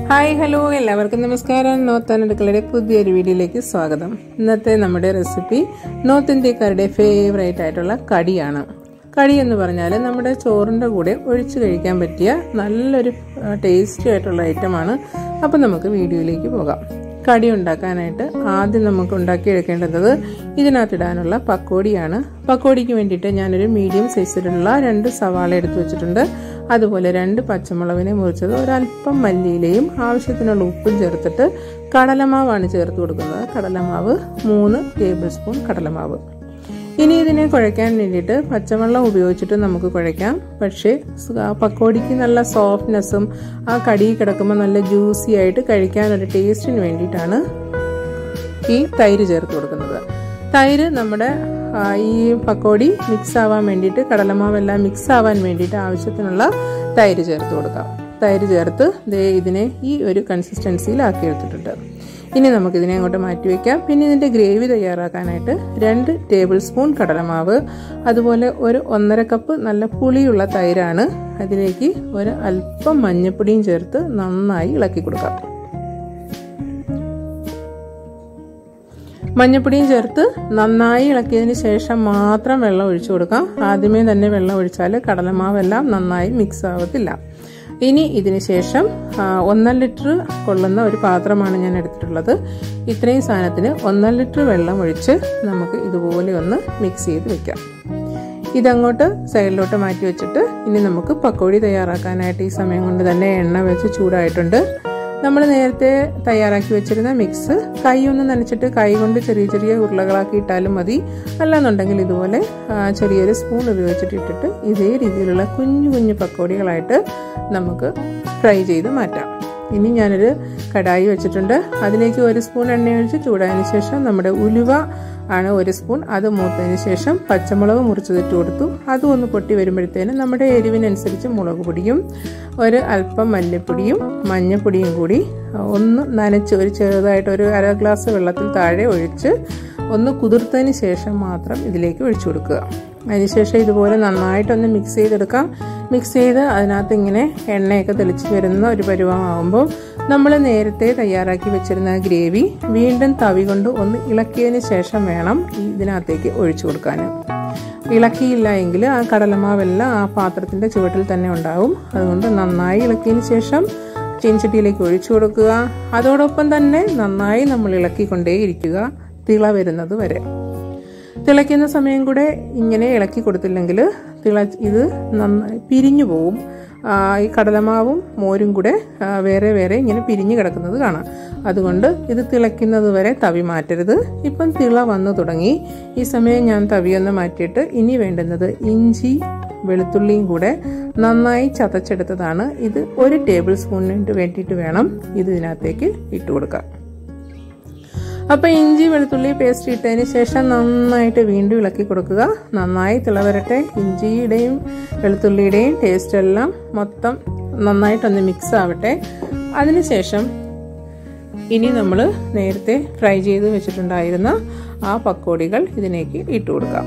hi hello എല്ലാവർക്കും നമസ്കാരം north അടുക്കളയുടെ പുതിയൊരു വീഡിയോയിലേക്ക് സ്വാഗതം ഇന്നത്തെ നമ്മുടെ റെസിപ്പി നോർത്ത് ഇന്ത്യക്കാരുടെ ഫേവറേറ്റ് ആയിട്ടുള്ള കടിയാണ് കടി എന്ന് പറഞ്ഞാൽ നമ്മുടെ ചോറിൻ്റെ കൂടെ ഒഴിച്ചു കഴിക്കാൻ പറ്റിയ നല്ലൊരു ടേസ്റ്റി ആയിട്ടുള്ള ഐറ്റമാണ് അപ്പം നമുക്ക് വീഡിയോയിലേക്ക് പോകാം കടി ഉണ്ടാക്കാനായിട്ട് ആദ്യം നമുക്ക് ഉണ്ടാക്കിയെടുക്കേണ്ടത് ഇതിനകത്തിടാനുള്ള പക്കോടിയാണ് പക്കോടിക്ക് വേണ്ടിയിട്ട് ഞാനൊരു മീഡിയം സൈസിലുള്ള രണ്ട് സവാള എടുത്തു വെച്ചിട്ടുണ്ട് അതുപോലെ രണ്ട് പച്ചമുളകിനെ മുറിച്ചത് ഒരല്പം മല്ലിയിലയും ആവശ്യത്തിനുള്ള ഉപ്പും ചേർത്തിട്ട് കടലമാവാണ് ചേർത്ത് കൊടുക്കുന്നത് കടലമാവ് മൂന്ന് ടേബിൾ സ്പൂൺ കടലമാവ് ഇനി ഇതിനെ കുഴയ്ക്കാൻ വേണ്ടിയിട്ട് പച്ചവെള്ളം ഉപയോഗിച്ചിട്ട് നമുക്ക് കുഴയ്ക്കാം പക്ഷേ പക്കോടിക്ക് നല്ല സോഫ്റ്റ്നെസ്സും ആ കടി കിടക്കുമ്പോൾ നല്ല ജ്യൂസി ആയിട്ട് കഴിക്കാൻ ഒരു ടേസ്റ്റിന് വേണ്ടിയിട്ടാണ് ഈ തൈര് ചേർത്ത് കൊടുക്കുന്നത് തൈര് നമ്മുടെ ഈ പക്കോടി മിക്സ് ആവാൻ വേണ്ടിയിട്ട് കടലമാവെല്ലാം മിക്സ് ആവാൻ വേണ്ടിയിട്ട് ആവശ്യത്തിനുള്ള തൈര് ചേർത്ത് കൊടുക്കാം തൈര് ചേർത്ത് ദേ ഇതിനെ ഈ ഒരു കൺസിസ്റ്റൻസിയിലാക്കി എടുത്തിട്ടുണ്ട് ഇനി നമുക്കിതിനെ അങ്ങോട്ട് മാറ്റി വയ്ക്കാം പിന്നെ ഇതിൻ്റെ ഗ്രേവി തയ്യാറാക്കാനായിട്ട് രണ്ട് ടേബിൾ സ്പൂൺ കടലമാവ് അതുപോലെ ഒരു ഒന്നര കപ്പ് നല്ല പുളിയുള്ള തൈരാണ് അതിലേക്ക് ഒരു അല്പം മഞ്ഞപ്പൊടിയും ചേർത്ത് നന്നായി ഇളക്കി കൊടുക്കാം മഞ്ഞപ്പൊടിയും ചേർത്ത് നന്നായി ഇളക്കിയതിന് ശേഷം മാത്രം വെള്ളം ഒഴിച്ചു കൊടുക്കാം ആദ്യമേ തന്നെ വെള്ളം ഒഴിച്ചാൽ കടലമാവെല്ലാം നന്നായി മിക്സ് ആവത്തില്ല ഇനി ഇതിന് ശേഷം ഒന്നര ലിറ്റർ കൊള്ളുന്ന ഒരു പാത്രമാണ് ഞാൻ എടുത്തിട്ടുള്ളത് ഇത്രയും സാധനത്തിന് ഒന്നര ലിറ്റർ വെള്ളം ഒഴിച്ച് നമുക്ക് ഇതുപോലെ ഒന്ന് മിക്സ് ചെയ്ത് വെക്കാം ഇതങ്ങോട്ട് സൈഡിലോട്ട് മാറ്റി വെച്ചിട്ട് ഇനി നമുക്ക് പക്കോടി തയ്യാറാക്കാനായിട്ട് ഈ സമയം കൊണ്ട് തന്നെ എണ്ണ വെച്ച് ചൂടായിട്ടുണ്ട് നമ്മൾ നേരത്തെ തയ്യാറാക്കി വെച്ചിരുന്ന മിക്സ് കൈ ഒന്ന് നനച്ചിട്ട് കൈ കൊണ്ട് ചെറിയ ചെറിയ ഉരുളകളാക്കി ഇട്ടാലും മതി അല്ലാന്നുണ്ടെങ്കിൽ ഇതുപോലെ ചെറിയൊരു സ്പൂൺ ഉപയോഗിച്ചിട്ട് ഇട്ടിട്ട് ഇതേ രീതിയിലുള്ള കുഞ്ഞു കുഞ്ഞു പക്കോടികളായിട്ട് നമുക്ക് ഫ്രൈ ചെയ്ത് മാറ്റാം ഇനി ഞാനൊരു കടായി വെച്ചിട്ടുണ്ട് അതിലേക്ക് ഒരു സ്പൂൺ എണ്ണ ഒഴിച്ച് ചൂടായതിനു ശേഷം നമ്മുടെ ഉലുവ ആണ് ഒരു സ്പൂൺ അത് മൂത്തതിന് ശേഷം പച്ചമുളക് മുറിച്ചതിട്ട് കൊടുത്തു അതും ഒന്ന് പൊട്ടി വരുമ്പോഴത്തേനും നമ്മുടെ എരിവിനനുസരിച്ച് മുളക് പൊടിയും ഒരു അല്പം മല്ലിപ്പൊടിയും മഞ്ഞൾപ്പൊടിയും കൂടി ഒന്ന് നനച്ച് ഒരു ചെറുതായിട്ട് ഒരു അര ഗ്ലാസ് വെള്ളത്തിൽ താഴെ ഒഴിച്ച് ഒന്ന് കുതിർത്തതിന് ശേഷം മാത്രം ഇതിലേക്ക് ഒഴിച്ചു കൊടുക്കുക അതിനുശേഷം ഇതുപോലെ നന്നായിട്ടൊന്ന് മിക്സ് ചെയ്തെടുക്കാം മിക്സ് ചെയ്ത് അതിനകത്ത് ഇങ്ങനെ എണ്ണയൊക്കെ തെളിച്ച് വരുന്ന ഒരു പരുവമാകുമ്പോൾ നമ്മൾ നേരത്തെ തയ്യാറാക്കി വെച്ചിരുന്ന ഗ്രേവി വീണ്ടും തവി കൊണ്ട് ഒന്ന് ഇളക്കിയതിന് ശേഷം വേണം ഇതിനകത്തേക്ക് ഒഴിച്ചു കൊടുക്കാൻ ഇളക്കിയില്ല എങ്കിൽ ആ കടലമാവെല്ലാം ആ പാത്രത്തിൻ്റെ ചുവട്ടിൽ തന്നെ ഉണ്ടാവും അതുകൊണ്ട് നന്നായി ഇളക്കിയതിന് ശേഷം ചീൻചട്ടിയിലേക്ക് ഒഴിച്ചു കൊടുക്കുക അതോടൊപ്പം തന്നെ നന്നായി നമ്മൾ ഇളക്കിക്കൊണ്ടേയിരിക്കുക തിള വരുന്നത് വരെ തിളയ്ക്കുന്ന സമയം കൂടെ ഇങ്ങനെ ഇളക്കി കൊടുത്തില്ലെങ്കിൽ തിള ഇത് നന്നായി പിരിഞ്ഞു പോവും ഈ കടലമാവും മോരും കൂടെ വേറെ വേറെ ഇങ്ങനെ പിരിഞ്ഞു കിടക്കുന്നത് കാണാം അതുകൊണ്ട് ഇത് തിളയ്ക്കുന്നത് വരെ തവി മാറ്റരുത് ഇപ്പം തിള വന്നു തുടങ്ങി ഈ സമയം ഞാൻ തവിയൊന്ന് മാറ്റിയിട്ട് ഇനി വേണ്ടുന്നത് ഇഞ്ചി വെളുത്തുള്ളിയും കൂടെ നന്നായി ചതച്ചെടുത്തതാണ് ഇത് ഒരു ടേബിൾ സ്പൂണിന് വേണ്ടിയിട്ട് വേണം ഇത് ഇതിനകത്തേക്ക് ഇട്ട് കൊടുക്കാം അപ്പോൾ ഇഞ്ചി വെളുത്തുള്ളി പേസ്റ്റ് ഇട്ടതിന് ശേഷം നന്നായിട്ട് വീണ്ടും ഇളക്കി കൊടുക്കുക നന്നായി തിളവരട്ടെ ഇഞ്ചിയുടെയും വെളുത്തുള്ളിയുടെയും ടേസ്റ്റ് എല്ലാം മൊത്തം നന്നായിട്ടൊന്ന് മിക്സ് ആവട്ടെ അതിനുശേഷം ഇനി നമ്മൾ നേരത്തെ ഫ്രൈ ചെയ്ത് വെച്ചിട്ടുണ്ടായിരുന്ന ആ പക്കോടികൾ ഇതിലേക്ക് ഇട്ട് കൊടുക്കാം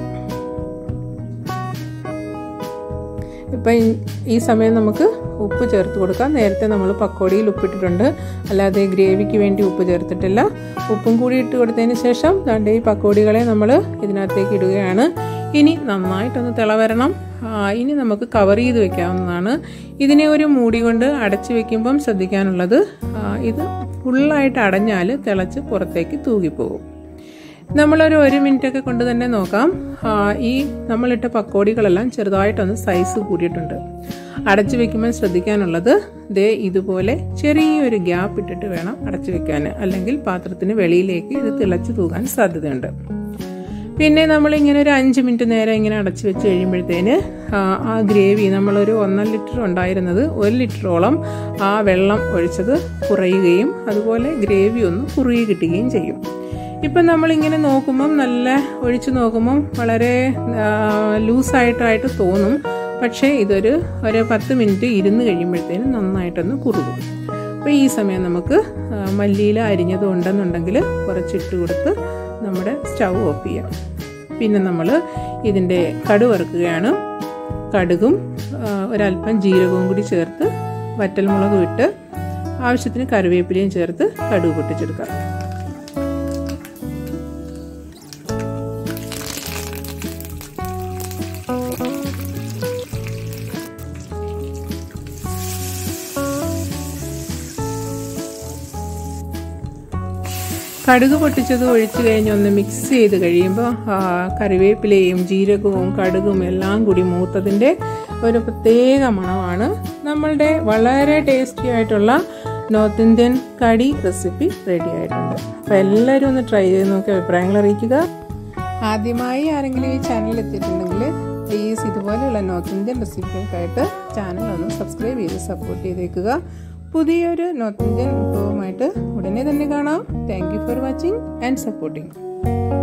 ഇപ്പം ഈ സമയം നമുക്ക് ഉപ്പ് ചേർത്ത് കൊടുക്കാം നേരത്തെ നമ്മൾ പക്കോടിയിൽ ഉപ്പിട്ടിട്ടുണ്ട് അല്ലാതെ ഗ്രേവിക്ക് വേണ്ടി ഉപ്പ് ചേർത്തിട്ടില്ല ഉപ്പും കൂടി ഇട്ട് കൊടുത്തതിന് ശേഷം ദാണ്ട് ഈ പക്കോടികളെ നമ്മൾ ഇതിനകത്തേക്ക് ഇടുകയാണ് ഇനി നന്നായിട്ടൊന്ന് തിള വരണം ഇനി നമുക്ക് കവർ ചെയ്ത് വെക്കാവുന്നതാണ് ഇതിനെ ഒരു മൂടി കൊണ്ട് അടച്ചു വെക്കുമ്പം ശ്രദ്ധിക്കാനുള്ളത് ഇത് ഫുള്ളായിട്ട് അടഞ്ഞാൽ തിളച്ച് പുറത്തേക്ക് തൂകിപ്പോകും നമ്മളൊരു ഒരു മിനിറ്റ് ഒക്കെ കൊണ്ട് തന്നെ നോക്കാം ഈ നമ്മളിട്ട പക്കോടികളെല്ലാം ചെറുതായിട്ടൊന്ന് സൈസ് കൂടിയിട്ടുണ്ട് അടച്ചു വെക്കുമ്പോൾ ശ്രദ്ധിക്കാനുള്ളത് ദേ ഇതുപോലെ ചെറിയൊരു ഗ്യാപ്പ് ഇട്ടിട്ട് വേണം അടച്ചു വെക്കാൻ അല്ലെങ്കിൽ പാത്രത്തിന് വെളിയിലേക്ക് ഇത് തിളച്ചു തൂകാൻ സാധ്യതയുണ്ട് പിന്നെ നമ്മൾ ഇങ്ങനെ ഒരു അഞ്ച് മിനിറ്റ് നേരം ഇങ്ങനെ അടച്ചു വെച്ച് കഴിയുമ്പോഴത്തേന് ആ ഗ്രേവി നമ്മളൊരു ഒന്നര ലിറ്റർ ഉണ്ടായിരുന്നത് ഒരു ലിറ്ററോളം ആ വെള്ളം ഒഴിച്ചത് കുറയുകയും അതുപോലെ ഗ്രേവി ഒന്ന് കുറുകി കിട്ടുകയും ചെയ്യും ഇപ്പം നമ്മളിങ്ങനെ നോക്കുമ്പം നല്ല ഒഴിച്ചു നോക്കുമ്പം വളരെ ലൂസായിട്ടായിട്ട് തോന്നും പക്ഷേ ഇതൊരു ഒരു പത്ത് മിനിറ്റ് ഇരുന്ന് കഴിയുമ്പോഴത്തേനും നന്നായിട്ടൊന്ന് കുറുകും അപ്പോൾ ഈ സമയം നമുക്ക് മല്ലിയില അരിഞ്ഞത് ഉണ്ടെന്നുണ്ടെങ്കിൽ കുറച്ചിട്ട് കൊടുത്ത് നമ്മുടെ സ്റ്റൗ ഓഫ് ചെയ്യാം പിന്നെ നമ്മൾ ഇതിൻ്റെ കടു വറുക്കുകയാണ് കടുകും ഒരല്പം ജീരകവും കൂടി ചേർത്ത് വറ്റൽമുളകും ഇട്ട് ആവശ്യത്തിന് കറിവേപ്പിലയും ചേർത്ത് കടുക് പൊട്ടിച്ചെടുക്കാം കടുക് പൊട്ടിച്ചത് ഒഴിച്ച് കഴിഞ്ഞ് ഒന്ന് മിക്സ് ചെയ്ത് കഴിയുമ്പോൾ കറിവേപ്പിലയും ജീരകവും കടുകും എല്ലാം കൂടി മൂത്തതിൻ്റെ ഒരു പ്രത്യേക മണമാണ് നമ്മളുടെ വളരെ ടേസ്റ്റി ആയിട്ടുള്ള north Indian kadhi recipe ready ആയിട്ടുണ്ട് അപ്പോൾ എല്ലാവരും ഒന്ന് ട്രൈ ചെയ്ത് നോക്കി അഭിപ്രായങ്ങൾ അറിയിക്കുക ആദ്യമായി ആരെങ്കിലും ഈ ചാനൽ എത്തിയിട്ടുണ്ടെങ്കിൽ പ്ലീസ് ഇതുപോലെയുള്ള നോർത്ത് ഇന്ത്യൻ റെസിപ്പികൾക്കായിട്ട് ചാനൽ ഒന്ന് സബ്സ്ക്രൈബ് ചെയ്ത് സപ്പോർട്ട് ചെയ്തേക്കുക പുതിയൊരു നോർത്ത് ഇന്ത്യൻ വിഭവമായിട്ട് ഉടനെ തന്നെ കാണാം thank you for watching and supporting